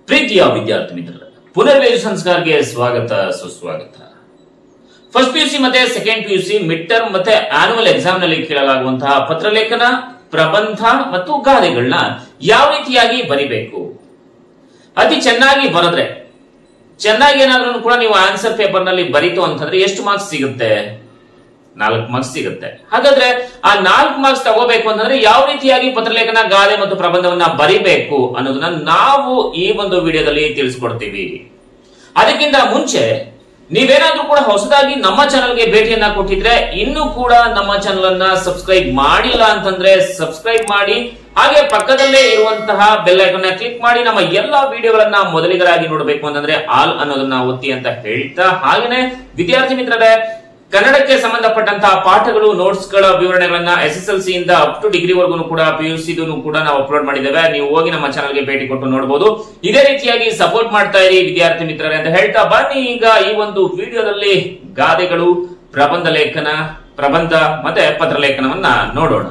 ಪ್ರೀತಿಯ ವಿದ್ಯಾರ್ಥಿ ಮಿತ್ರರ ಪುನರ್ವೇಜು ಸಂಸ್ಕಾರಕ್ಕೆ ಸ್ವಾಗತ ಸುಸ್ವಾಗತ ಫಸ್ಟ್ ಪಿ ಸಿ ಮತ್ತೆ second P C mid term ಮತ್ತೆ ಆನ್ಯುವಲ್ ಎಕ್ಸಾಮ್ ನಲ್ಲಿ ಕೇಳಲಾಗುವಂತಹ ಪತ್ರಲೇಖನ ಪ್ರಬಂಧ ಮತ್ತು ಗಾದೆಗಳನ್ನ ಯಾವ ರೀತಿಯಾಗಿ ಬರಿಬೇಕು ಅತಿ ಚೆನ್ನಾಗಿ ಬರೆದ್ರೆ ಚೆನ್ನಾಗಿ ಏನಾದ್ರೂ ಕೂಡ ನೀವು ಆನ್ಸರ್ ಪೇಪರ್ ನಲ್ಲಿ ಬರೀತು ಅಂತಂದ್ರೆ ಎಷ್ಟು ಮಾರ್ಕ್ಸ್ ಸಿಗುತ್ತೆ ನಾಲ್ಕು ಮಾರ್ಕ್ಸ್ ಸಿಗುತ್ತೆ ಹಾಗಾದ್ರೆ ಆ ನಾಲ್ಕು ಮಾರ್ಕ್ಸ್ ತಗೋಬೇಕು ಅಂತಂದ್ರೆ ಯಾವ ರೀತಿಯಾಗಿ ಪತ್ರಲೇಖನ ಗಾದೆ ಮತ್ತು ಪ್ರಬಂಧವನ್ನ ಬರಿಬೇಕು ಅನ್ನೋದನ್ನ ನಾವು ಈ ಒಂದು ವಿಡಿಯೋದಲ್ಲಿ ತಿಳಿಸ್ಕೊಡ್ತೀವಿ ಅದಕ್ಕಿಂತ ಮುಂಚೆ ನೀವೇನಾದ್ರೂ ಕೂಡ ಹೊಸದಾಗಿ ನಮ್ಮ ಚಾನಲ್ಗೆ ಭೇಟಿಯನ್ನ ಕೊಟ್ಟಿದ್ರೆ ಇನ್ನೂ ಕೂಡ ನಮ್ಮ ಚಾನಲ್ ಅನ್ನ ಸಬ್ಸ್ಕ್ರೈಬ್ ಮಾಡಿಲ್ಲ ಅಂತಂದ್ರೆ ಸಬ್ಸ್ಕ್ರೈಬ್ ಮಾಡಿ ಹಾಗೆ ಪಕ್ಕದಲ್ಲೇ ಇರುವಂತಹ ಬೆಲ್ ಐಕನ್ ಕ್ಲಿಕ್ ಮಾಡಿ ನಮ್ಮ ಎಲ್ಲಾ ವಿಡಿಯೋಗಳನ್ನ ಮೊದಲಿಗರಾಗಿ ನೋಡಬೇಕು ಅಂತಂದ್ರೆ ಆಲ್ ಅನ್ನೋದನ್ನ ಒತ್ತಿ ಅಂತ ಹೇಳ್ತಾ ಹಾಗೇನೆ ವಿದ್ಯಾರ್ಥಿ ಮಿತ್ರರೇ ಕನ್ನಡಕ್ಕೆ ಸಂಬಂಧಪಟ್ಟಂತಹ ಪಾಠಗಳು ನೋಟ್ಸ್ ಗಳ ವಿವರಣೆಗಳನ್ನ ಎಸ್ ಎಸ್ ಎಲ್ ಸಿ ಇಂದ ಅಪ್ ಟು ಡಿಗ್ರಿ ವರ್ಗು ಕೂಡ ಪಿ ಯು ಸಿ ಕೂಡ ನಾವು ಅಪ್ಲೋಡ್ ಮಾಡಿದ್ದೇವೆ ನೀವು ಹೋಗಿ ನಮ್ಮ ಚಾನಲ್ಗೆ ಭೇಟಿ ಕೊಟ್ಟು ನೋಡಬಹುದು ಇದೇ ರೀತಿಯಾಗಿ ಸಪೋರ್ಟ್ ಮಾಡ್ತಾ ಇರಿ ವಿದ್ಯಾರ್ಥಿ ಮಿತ್ರರೇ ಅಂತ ಹೇಳ್ತಾ ಬನ್ನಿ ಈಗ ಈ ಒಂದು ವಿಡಿಯೋದಲ್ಲಿ ಗಾದೆಗಳು ಪ್ರಬಂಧ ಲೇಖನ ಪ್ರಬಂಧ ಮತ್ತೆ ಪತ್ರಲೇಖನವನ್ನ ನೋಡೋಣ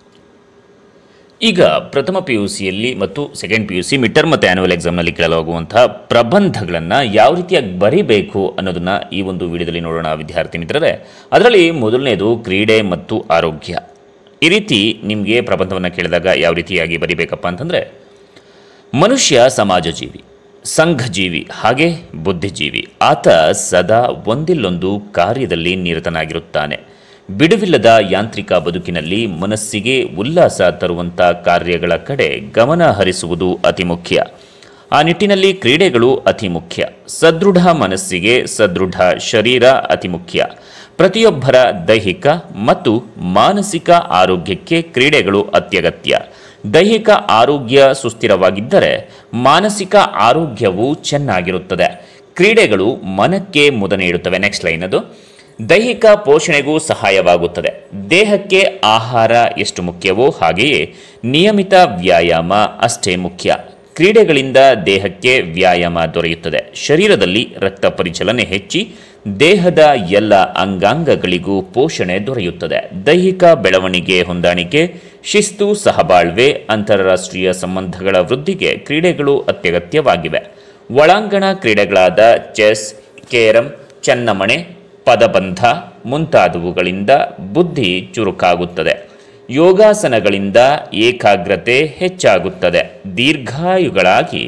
ಈಗ ಪ್ರಥಮ ಪಿ ಯು ಸಿಯಲ್ಲಿ ಮತ್ತು second P U C midterm ಮತ್ತು ಆ್ಯನುವಲ್ ಎಕ್ಸಾಮ್ನಲ್ಲಿ ಕೇಳಲಾಗುವಂತಹ ಪ್ರಬಂಧಗಳನ್ನು ಯಾವ ರೀತಿಯಾಗಿ ಬರಿಬೇಕು ಅನ್ನೋದನ್ನ ಈ ಒಂದು ವಿಡಿಯೋದಲ್ಲಿ ನೋಡೋಣ ವಿದ್ಯಾರ್ಥಿ ಮಿತ್ರರೇ ಅದರಲ್ಲಿ ಮೊದಲನೇದು ಕ್ರೀಡೆ ಮತ್ತು ಆರೋಗ್ಯ ಈ ರೀತಿ ನಿಮಗೆ ಪ್ರಬಂಧವನ್ನು ಕೇಳಿದಾಗ ಯಾವ ರೀತಿಯಾಗಿ ಬರಿಬೇಕಪ್ಪ ಅಂತಂದರೆ ಮನುಷ್ಯ ಸಮಾಜ ಜೀವಿ ಸಂಘ ಜೀವಿ ಹಾಗೆ ಬುದ್ಧಿಜೀವಿ ಆತ ಸದಾ ಒಂದಿಲ್ಲೊಂದು ಕಾರ್ಯದಲ್ಲಿ ನಿರತನಾಗಿರುತ್ತಾನೆ ಬಿಡುವಿಲ್ಲದ ಯಾಂತ್ರಿಕ ಬದುಕಿನಲ್ಲಿ ಮನಸ್ಸಿಗೆ ಉಲ್ಲಾಸ ತರುವಂಥ ಕಾರ್ಯಗಳ ಕಡೆ ಗಮನ ಹರಿಸುವುದು ಅತಿ ಮುಖ್ಯ ಆ ನಿಟ್ಟಿನಲ್ಲಿ ಕ್ರೀಡೆಗಳು ಅತಿ ಮುಖ್ಯ ಸದೃಢ ಮನಸ್ಸಿಗೆ ಸದೃಢ ಶರೀರ ಅತಿ ಮುಖ್ಯ ಪ್ರತಿಯೊಬ್ಬರ ದೈಹಿಕ ಮತ್ತು ಮಾನಸಿಕ ಆರೋಗ್ಯಕ್ಕೆ ಕ್ರೀಡೆಗಳು ಅತ್ಯಗತ್ಯ ದೈಹಿಕ ಆರೋಗ್ಯ ಸುಸ್ಥಿರವಾಗಿದ್ದರೆ ಮಾನಸಿಕ ಆರೋಗ್ಯವು ಚೆನ್ನಾಗಿರುತ್ತದೆ ಕ್ರೀಡೆಗಳು ಮನಕ್ಕೆ ಮುದ ನೀಡುತ್ತವೆ ನೆಕ್ಸ್ಟ್ ಲೈನ್ ಅದು ದೈಹಿಕ ಪೋಷಣೆಗೂ ಸಹಾಯವಾಗುತ್ತದೆ ದೇಹಕ್ಕೆ ಆಹಾರ ಎಷ್ಟು ಮುಖ್ಯವೋ ಹಾಗೆಯೇ ನಿಯಮಿತ ವ್ಯಾಯಾಮ ಅಷ್ಟೇ ಮುಖ್ಯ ಕ್ರೀಡೆಗಳಿಂದ ದೇಹಕ್ಕೆ ವ್ಯಾಯಾಮ ದೊರೆಯುತ್ತದೆ ಶರೀರದಲ್ಲಿ ರಕ್ತ ಪರಿಚಲನೆ ಹೆಚ್ಚಿ ದೇಹದ ಎಲ್ಲ ಅಂಗಾಂಗಗಳಿಗೂ ಪೋಷಣೆ ದೊರೆಯುತ್ತದೆ ದೈಹಿಕ ಬೆಳವಣಿಗೆ ಹೊಂದಾಣಿಕೆ ಶಿಸ್ತು ಸಹಬಾಳ್ವೆ ಅಂತಾರಾಷ್ಟ್ರೀಯ ಸಂಬಂಧಗಳ ವೃದ್ಧಿಗೆ ಕ್ರೀಡೆಗಳು ಅತ್ಯಗತ್ಯವಾಗಿವೆ ಒಳಾಂಗಣ ಕ್ರೀಡೆಗಳಾದ ಚೆಸ್ ಕೇರಂ ಚನ್ನಮಣೆ ಪದಬಂಧ ಮುಂತಾದವುಗಳಿಂದ ಬುದ್ಧಿ ಚುರುಕಾಗುತ್ತದೆ ಯೋಗಾಸನಗಳಿಂದ ಏಕಾಗ್ರತೆ ಹೆಚ್ಚಾಗುತ್ತದೆ ದೀರ್ಘಾಯುಗಳಾಗಿ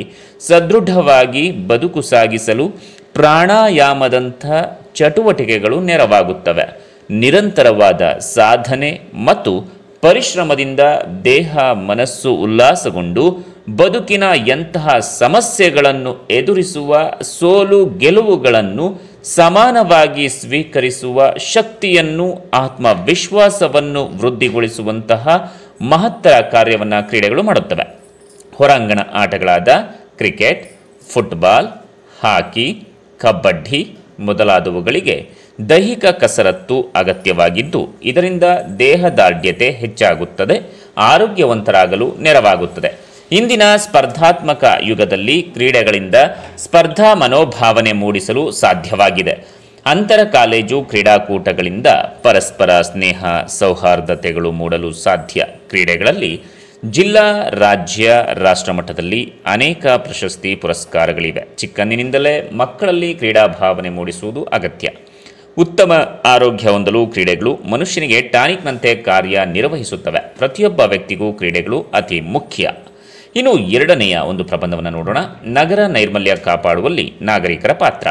ಸದೃಢವಾಗಿ ಬದುಕು ಸಾಗಿಸಲು ಪ್ರಾಣಾಯಾಮದಂಥ ಚಟುವಟಿಕೆಗಳು ನೆರವಾಗುತ್ತವೆ ನಿರಂತರವಾದ ಸಾಧನೆ ಮತ್ತು ಪರಿಶ್ರಮದಿಂದ ದೇಹ ಮನಸ್ಸು ಉಲ್ಲಾಸಗೊಂಡು ಬದುಕಿನ ಎಂತಹ ಸಮಸ್ಯೆಗಳನ್ನು ಎದುರಿಸುವ ಸೋಲು ಗೆಲುವುಗಳನ್ನು ಸಮಾನವಾಗಿ ಸ್ವೀಕರಿಸುವ ಶಕ್ತಿಯನ್ನು ಆತ್ಮವಿಶ್ವಾಸವನ್ನು ವೃದ್ಧಿಗೊಳಿಸುವಂತಹ ಮಹತ್ತರ ಕಾರ್ಯವನ್ನು ಕ್ರೀಡೆಗಳು ಮಾಡುತ್ತವೆ ಹೊರಾಂಗಣ ಆಟಗಳಾದ ಕ್ರಿಕೆಟ್ ಫುಟ್ಬಾಲ್ ಹಾಕಿ ಕಬಡ್ಡಿ ಮೊದಲಾದವುಗಳಿಗೆ ದೈಹಿಕ ಕಸರತ್ತು ಅಗತ್ಯವಾಗಿದ್ದು ಇದರಿಂದ ದೇಹದಾರ್ಢ್ಯತೆ ಹೆಚ್ಚಾಗುತ್ತದೆ ಆರೋಗ್ಯವಂತರಾಗಲು ನೆರವಾಗುತ್ತದೆ ಇಂದಿನ ಸ್ಪರ್ಧಾತ್ಮಕ ಯುಗದಲ್ಲಿ ಕ್ರೀಡೆಗಳಿಂದ ಸ್ಪರ್ಧಾ ಮನೋಭಾವನೆ ಮೂಡಿಸಲು ಸಾಧ್ಯವಾಗಿದೆ ಅಂತರ ಕಾಲೇಜು ಕ್ರೀಡಾಕೂಟಗಳಿಂದ ಪರಸ್ಪರ ಸ್ನೇಹ ಸೌಹಾರ್ದತೆಗಳು ಮೂಡಲು ಸಾಧ್ಯ ಕ್ರೀಡೆಗಳಲ್ಲಿ ಜಿಲ್ಲಾ ರಾಜ್ಯ ರಾಷ್ಟ್ರಮಟ್ಟದಲ್ಲಿ ಅನೇಕ ಪ್ರಶಸ್ತಿ ಪುರಸ್ಕಾರಗಳಿವೆ ಚಿಕ್ಕಂದಿನಿಂದಲೇ ಮಕ್ಕಳಲ್ಲಿ ಕ್ರೀಡಾ ಭಾವನೆ ಮೂಡಿಸುವುದು ಅಗತ್ಯ ಉತ್ತಮ ಆರೋಗ್ಯ ಹೊಂದಲು ಕ್ರೀಡೆಗಳು ಮನುಷ್ಯನಿಗೆ ಟಾನಿಕ್ನಂತೆ ಕಾರ್ಯ ನಿರ್ವಹಿಸುತ್ತವೆ ಪ್ರತಿಯೊಬ್ಬ ವ್ಯಕ್ತಿಗೂ ಕ್ರೀಡೆಗಳು ಅತಿ ಮುಖ್ಯ ಇನ್ನು ಎರಡನೆಯ ಒಂದು ಪ್ರಬಂಧವನ್ನು ನೋಡೋಣ ನಗರ ನೈರ್ಮಲ್ಯ ಕಾಪಾಡುವಲ್ಲಿ ನಾಗರಿಕರ ಪಾತ್ರ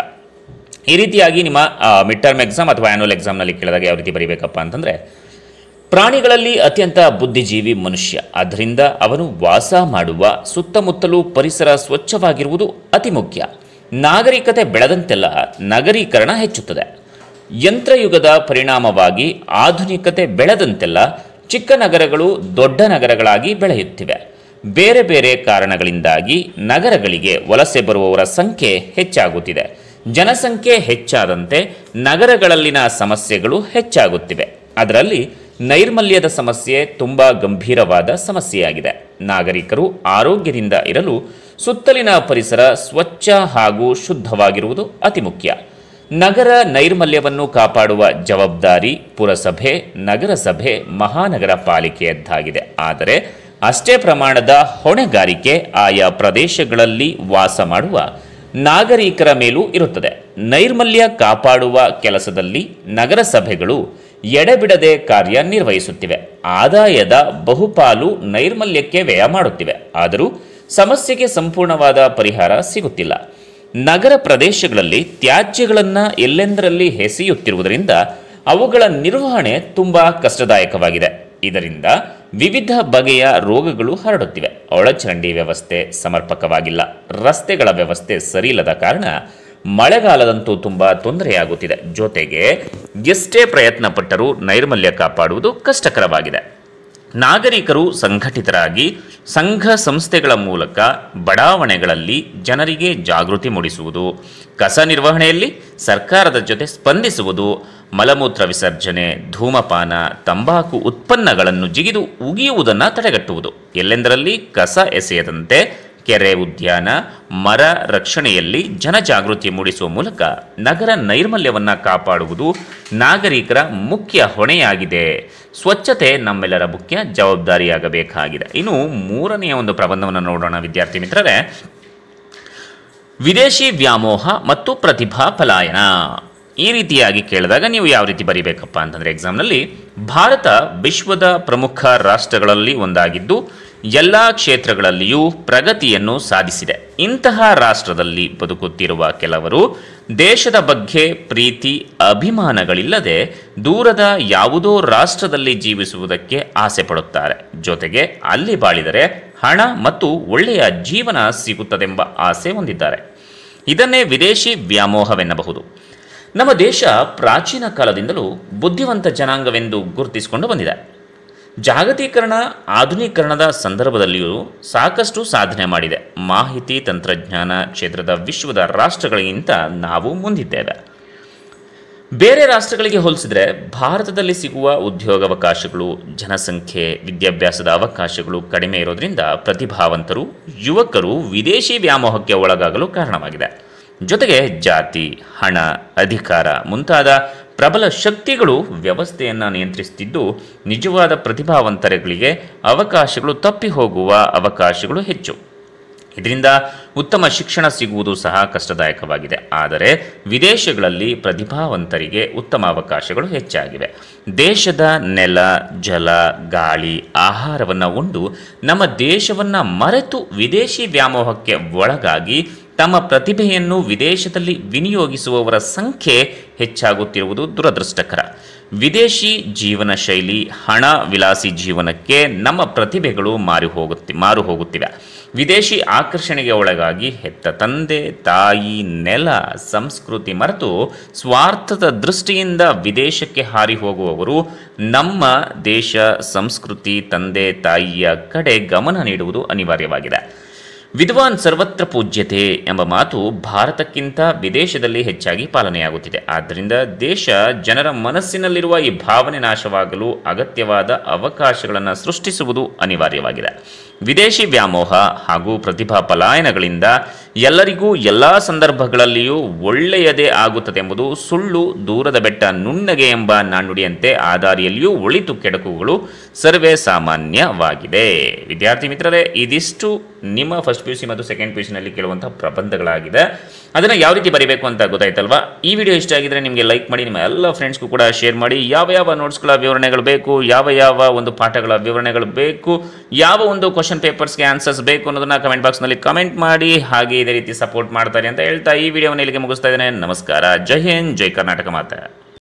ಈ ರೀತಿಯಾಗಿ ನಿಮ್ಮ ಮಿಡ್ ಟರ್ಮ್ ಎಕ್ಸಾಮ್ ಅಥವಾ ಆ್ಯನುವಲ್ ಎಕ್ಸಾಮ್ನಲ್ಲಿ ಕೇಳಿದಾಗ ಯಾವ ರೀತಿ ಬರೀಬೇಕಪ್ಪ ಅಂತಂದರೆ ಪ್ರಾಣಿಗಳಲ್ಲಿ ಅತ್ಯಂತ ಬುದ್ಧಿಜೀವಿ ಮನುಷ್ಯ ಆದ್ದರಿಂದ ಅವನು ವಾಸ ಮಾಡುವ ಸುತ್ತಮುತ್ತಲೂ ಪರಿಸರ ಸ್ವಚ್ಛವಾಗಿರುವುದು ಅತಿ ಮುಖ್ಯ ನಾಗರಿಕತೆ ಬೆಳೆದಂತೆಲ್ಲ ನಗರೀಕರಣ ಹೆಚ್ಚುತ್ತದೆ ಯಂತ್ರಯುಗದ ಪರಿಣಾಮವಾಗಿ ಆಧುನಿಕತೆ ಬೆಳೆದಂತೆಲ್ಲ ಚಿಕ್ಕ ನಗರಗಳು ದೊಡ್ಡ ನಗರಗಳಾಗಿ ಬೆಳೆಯುತ್ತಿವೆ ಬೇರೆ ಬೇರೆ ಕಾರಣಗಳಿಂದಾಗಿ ನಗರಗಳಿಗೆ ವಲಸೆ ಬರುವವರ ಸಂಖ್ಯೆ ಹೆಚ್ಚಾಗುತ್ತಿದೆ ಜನಸಂಖ್ಯೆ ಹೆಚ್ಚಾದಂತೆ ನಗರಗಳಲ್ಲಿನ ಸಮಸ್ಯೆಗಳು ಹೆಚ್ಚಾಗುತ್ತಿವೆ ಅದರಲ್ಲಿ ನೈರ್ಮಲ್ಯದ ಸಮಸ್ಯೆ ತುಂಬ ಗಂಭೀರವಾದ ಸಮಸ್ಯೆಯಾಗಿದೆ ನಾಗರಿಕರು ಆರೋಗ್ಯದಿಂದ ಇರಲು ಸುತ್ತಲಿನ ಪರಿಸರ ಸ್ವಚ್ಛ ಹಾಗೂ ಶುದ್ಧವಾಗಿರುವುದು ಅತಿ ಮುಖ್ಯ ನಗರ ನೈರ್ಮಲ್ಯವನ್ನು ಕಾಪಾಡುವ ಜವಾಬ್ದಾರಿ ಪುರಸಭೆ ನಗರಸಭೆ ಮಹಾನಗರ ಪಾಲಿಕೆಯದ್ದಾಗಿದೆ ಆದರೆ ಅಷ್ಟೇ ಪ್ರಮಾಣದ ಹೊಣೆಗಾರಿಕೆ ಆಯಾ ಪ್ರದೇಶಗಳಲ್ಲಿ ವಾಸ ಮಾಡುವ ನಾಗರಿಕರ ಮೇಲೂ ಇರುತ್ತದೆ ನೈರ್ಮಲ್ಯ ಕಾಪಾಡುವ ಕೆಲಸದಲ್ಲಿ ನಗರಸಭೆಗಳು ಎಡೆಬಿಡದೆ ಕಾರ್ಯನಿರ್ವಹಿಸುತ್ತಿವೆ ಆದಾಯದ ಬಹುಪಾಲು ನೈರ್ಮಲ್ಯಕ್ಕೆ ವ್ಯಯ ಮಾಡುತ್ತಿವೆ ಆದರೂ ಸಮಸ್ಯೆಗೆ ಸಂಪೂರ್ಣವಾದ ಪರಿಹಾರ ಸಿಗುತ್ತಿಲ್ಲ ನಗರ ಪ್ರದೇಶಗಳಲ್ಲಿ ತ್ಯಾಜ್ಯಗಳನ್ನು ಎಲ್ಲೆಂದರಲ್ಲಿ ಎಸೆಯುತ್ತಿರುವುದರಿಂದ ಅವುಗಳ ನಿರ್ವಹಣೆ ತುಂಬಾ ಕಷ್ಟದಾಯಕವಾಗಿದೆ ಇದರಿಂದ ವಿವಿಧ ಬಗೆಯ ರೋಗಗಳು ಹರಡುತ್ತಿವೆ ಒಳಚರಂಡಿ ವ್ಯವಸ್ಥೆ ಸಮರ್ಪಕವಾಗಿಲ್ಲ ರಸ್ತೆಗಳ ವ್ಯವಸ್ಥೆ ಸರಿಯಿಲ್ಲದ ಕಾರಣ ಮಳೆಗಾಲದಂತೂ ತುಂಬಾ ತೊಂದರೆಯಾಗುತ್ತಿದೆ ಜೊತೆಗೆ ಎಷ್ಟೇ ಪ್ರಯತ್ನ ಪಟ್ಟರೂ ನೈರ್ಮಲ್ಯ ಕಾಪಾಡುವುದು ಕಷ್ಟಕರವಾಗಿದೆ ನಾಗರಿಕರು ಸಂಘಟಿತರಾಗಿ ಸಂಘ ಸಂಸ್ಥೆಗಳ ಮೂಲಕ ಬಡಾವಣೆಗಳಲ್ಲಿ ಜನರಿಗೆ ಜಾಗೃತಿ ಮೂಡಿಸುವುದು ಕಸ ನಿರ್ವಹಣೆಯಲ್ಲಿ ಸರ್ಕಾರದ ಜೊತೆ ಸ್ಪಂದಿಸುವುದು ಮಲಮೂತ್ರ ವಿಸರ್ಜನೆ ಧೂಮಪಾನ ತಂಬಾಕು ಉತ್ಪನ್ನಗಳನ್ನು ಜಿಗಿದು ಉಗಿಯುವುದನ್ನು ತಡೆಗಟ್ಟುವುದು ಎಲ್ಲೆಂದರಲ್ಲಿ ಕಸ ಎಸೆಯದಂತೆ ಕೆರೆ ಉದ್ಯಾನ ಮರ ರಕ್ಷಣೆಯಲ್ಲಿ ಜನಜಾಗೃತಿ ಮೂಡಿಸುವ ಮೂಲಕ ನಗರ ನೈರ್ಮಲ್ಯವನ್ನು ಕಾಪಾಡುವುದು ನಾಗರಿಕರ ಮುಖ್ಯ ಹೊಣೆಯಾಗಿದೆ ಸ್ವಚ್ಛತೆ ನಮ್ಮೆಲ್ಲರ ಮುಖ್ಯ ಜವಾಬ್ದಾರಿಯಾಗಬೇಕಾಗಿದೆ ಇನ್ನು ಮೂರನೆಯ ಒಂದು ಪ್ರಬಂಧವನ್ನು ನೋಡೋಣ ವಿದ್ಯಾರ್ಥಿ ಮಿತ್ರರೇ ವಿದೇಶಿ ವ್ಯಾಮೋಹ ಮತ್ತು ಪ್ರತಿಭಾ ಪಲಾಯನ ಈ ರೀತಿಯಾಗಿ ಕೇಳಿದಾಗ ನೀವು ಯಾವ ರೀತಿ ಬರೀಬೇಕಪ್ಪ ಅಂತಂದರೆ ಎಕ್ಸಾಮ್ನಲ್ಲಿ ಭಾರತ ವಿಶ್ವದ ಪ್ರಮುಖ ರಾಷ್ಟ್ರಗಳಲ್ಲಿ ಒಂದಾಗಿದ್ದು ಎಲ್ಲ ಕ್ಷೇತ್ರಗಳಲ್ಲಿಯೂ ಪ್ರಗತಿಯನ್ನು ಸಾಧಿಸಿದೆ ಇಂತಹ ರಾಷ್ಟ್ರದಲ್ಲಿ ಬದುಕುತ್ತಿರುವ ಕೆಲವರು ದೇಶದ ಬಗ್ಗೆ ಪ್ರೀತಿ ಅಭಿಮಾನಗಳಿಲ್ಲದೆ ದೂರದ ಯಾವುದೋ ರಾಷ್ಟ್ರದಲ್ಲಿ ಜೀವಿಸುವುದಕ್ಕೆ ಆಸೆ ಪಡುತ್ತಾರೆ ಜೊತೆಗೆ ಅಲ್ಲಿ ಬಾಳಿದರೆ ಹಣ ಮತ್ತು ಒಳ್ಳೆಯ ಜೀವನ ಸಿಗುತ್ತದೆಂಬ ಆಸೆ ಹೊಂದಿದ್ದಾರೆ ಇದನ್ನೇ ವಿದೇಶಿ ವ್ಯಾಮೋಹವೆನ್ನಬಹುದು ನಮ್ಮ ದೇಶ ಪ್ರಾಚೀನ ಕಾಲದಿಂದಲೂ ಬುದ್ಧಿವಂತ ಜನಾಂಗವೆಂದು ಗುರುತಿಸಿಕೊಂಡು ಬಂದಿದೆ ಜಾಗತೀಕರಣ ಆಧುನೀಕರಣದ ಸಂದರ್ಭದಲ್ಲಿಯೂ ಸಾಕಷ್ಟು ಸಾಧನೆ ಮಾಡಿದೆ ಮಾಹಿತಿ ತಂತ್ರಜ್ಞಾನ ಕ್ಷೇತ್ರದ ವಿಶ್ವದ ರಾಷ್ಟ್ರಗಳಿಗಿಂತ ನಾವು ಮುಂದಿದ್ದೇವೆ ಬೇರೆ ರಾಷ್ಟ್ರಗಳಿಗೆ ಹೋಲಿಸಿದರೆ ಭಾರತದಲ್ಲಿ ಸಿಗುವ ಉದ್ಯೋಗಾವಕಾಶಗಳು ಜನಸಂಖ್ಯೆ ವಿದ್ಯಾಭ್ಯಾಸದ ಅವಕಾಶಗಳು ಕಡಿಮೆ ಇರೋದ್ರಿಂದ ಪ್ರತಿಭಾವಂತರು ಯುವಕರು ವಿದೇಶಿ ವ್ಯಾಮೋಹಕ್ಕೆ ಒಳಗಾಗಲು ಕಾರಣವಾಗಿದೆ ಜೊತೆಗೆ ಜಾತಿ ಹಣ ಅಧಿಕಾರ ಮುಂತಾದ ಪ್ರಬಲ ಶಕ್ತಿಗಳು ವ್ಯವಸ್ಥೆಯನ್ನು ನಿಯಂತ್ರಿಸುತ್ತಿದ್ದು ನಿಜವಾದ ಪ್ರತಿಭಾವಂತರುಗಳಿಗೆ ಅವಕಾಶಗಳು ತಪ್ಪಿ ಹೋಗುವ ಅವಕಾಶಗಳು ಹೆಚ್ಚು ಇದರಿಂದ ಉತ್ತಮ ಶಿಕ್ಷಣ ಸಿಗುವುದು ಸಹ ಕಷ್ಟದಾಯಕವಾಗಿದೆ ಆದರೆ ವಿದೇಶಗಳಲ್ಲಿ ಪ್ರತಿಭಾವಂತರಿಗೆ ಉತ್ತಮ ಅವಕಾಶಗಳು ಹೆಚ್ಚಾಗಿವೆ ದೇಶದ ನೆಲ ಜಲ ಗಾಳಿ ಆಹಾರವನ್ನು ಉಂಡು ನಮ್ಮ ವಿದೇಶವನ್ನು ಮರೆತು ವಿದೇಶಿ ವ್ಯಾಮೋಹಕ್ಕೆ ಒಳಗಾಗಿ ತಮ್ಮ ಪ್ರತಿಭೆಯನ್ನು ವಿದೇಶದಲ್ಲಿ ವಿನಿಯೋಗಿಸುವವರ ಸಂಖ್ಯೆ ಹೆಚ್ಚಾಗುತ್ತಿರುವುದು ದುರದೃಷ್ಟಕರ ವಿದೇಶಿ ಜೀವನ ಶೈಲಿ ಹಣ ವಿಲಾಸಿ ಜೀವನಕ್ಕೆ ನಮ್ಮ ಪ್ರತಿಭೆಗಳು ಮಾರು ಹೋಗುತ್ತೆ ಮಾರು ಹೋಗುತ್ತಿವೆ ವಿದೇಶಿ ಆಕರ್ಷಣೆಗೆ ಒಳಗಾಗಿ ಹೆತ್ತ ತಂದೆ ತಾಯಿ ನೆಲ ಸಂಸ್ಕೃತಿ ಮರೆತು ಸ್ವಾರ್ಥದ ದೃಷ್ಟಿಯಿಂದ ವಿದೇಶಕ್ಕೆ ಹಾರಿ ಹೋಗುವವರು ನಮ್ಮ ದೇಶ ಸಂಸ್ಕೃತಿ ತಂದೆ ತಾಯಿಯ ಕಡೆ ಗಮನ ನೀಡುವುದು ಅನಿವಾರ್ಯವಾಗಿದೆ ವಿದ್ವಾನ್ ಸರ್ವತ್ರ ಪೂಜ್ಯತೆ ಎಂಬ ಮಾತು ಭಾರತಕ್ಕಿಂತ ವಿದೇಶದಲ್ಲಿ ಹೆಚ್ಚಾಗಿ ಪಾಲನೆಯಾಗುತ್ತಿದೆ ಆದ್ದರಿಂದ ದೇಶ ಜನರ ಮನಸ್ಸಿನಲ್ಲಿರುವ ಈ ಭಾವನೆ ನಾಶವಾಗಲು ಅಗತ್ಯವಾದ ಅವಕಾಶಗಳನ್ನು ಸೃಷ್ಟಿಸುವುದು ಅನಿವಾರ್ಯವಾಗಿದೆ ವಿದೇಶಿ ವ್ಯಾಮೋಹ ಹಾಗೂ ಪ್ರತಿಭಾ ಪಲಾಯನಗಳಿಂದ ಎಲ್ಲರಿಗೂ ಎಲ್ಲ ಸಂದರ್ಭಗಳಲ್ಲಿಯೂ ಒಳ್ಳೆಯದೇ ಆಗುತ್ತದೆ ಎಂಬುದು ಸುಳ್ಳು ದೂರದ ಬೆಟ್ಟ ನುಣ್ಣಗೆ ಎಂಬ ನಾಣ್ಣುಡಿಯಂತೆ ಆದಾರಿಯಲ್ಲಿಯೂ ಒಳಿತು ಕೆಡಕುಗಳು ಸರ್ವೇ ಸಾಮಾನ್ಯವಾಗಿದೆ ವಿದ್ಯಾರ್ಥಿ ಮಿತ್ರರೇ ಇದಿಷ್ಟು ನಿಮ್ಮ ಫಸ್ಟ್ ಪಿ ಯು ಸಿ ಮತ್ತು ಸೆಕೆಂಡ್ ಪಿ ಯು ಸಿನಲ್ಲಿ ಕೇಳುವಂತಹ ಪ್ರಬಂಧಗಳಾಗಿದೆ ಅದನ್ನು ಯಾವ ರೀತಿ ಬರೀಬೇಕು ಅಂತ ಗೊತ್ತಾಯ್ತಲ್ವಾ ಈ ವಿಡಿಯೋ ಇಷ್ಟ ಆಗಿದ್ರೆ ನಿಮಗೆ ಲೈಕ್ ಮಾಡಿ ನಿಮ್ಮ ಎಲ್ಲ ಫ್ರೆಂಡ್ಸ್ಗೂ ಕೂಡ ಶೇರ್ ಮಾಡಿ ಯಾವ ಯಾವ ನೋಟ್ಸ್ಗಳ ವಿವರಣೆಗಳು ಬೇಕು ಯಾವ ಯಾವ ಒಂದು ಪಾಠಗಳ ವಿವರಣೆಗಳು ಬೇಕು ಯಾವ ಒಂದು ಕ್ವಶನ್ ಪೇಪರ್ಸ್ಗೆ ಆನ್ಸರ್ಸ್ ಬೇಕು ಅನ್ನೋದನ್ನ ಕಮೆಂಟ್ ಬಾಕ್ಸ್ನಲ್ಲಿ ಕಮೆಂಟ್ ಮಾಡಿ ಹಾಗೆ ಇದೇ ರೀತಿ ಸಪೋರ್ಟ್ ಮಾಡ್ತಾರೆ ಅಂತ ಹೇಳ್ತಾ ಈ ವಿಡಿಯೋವನ್ನು ಇಲ್ಲಿಗೆ ಮುಗಿಸ್ತಾ ಇದ್ದೇನೆ ನಮಸ್ಕಾರ ಜೈ ಹಿಂದ್ ಜೈ ಕರ್ನಾಟಕ ಮಾತಾ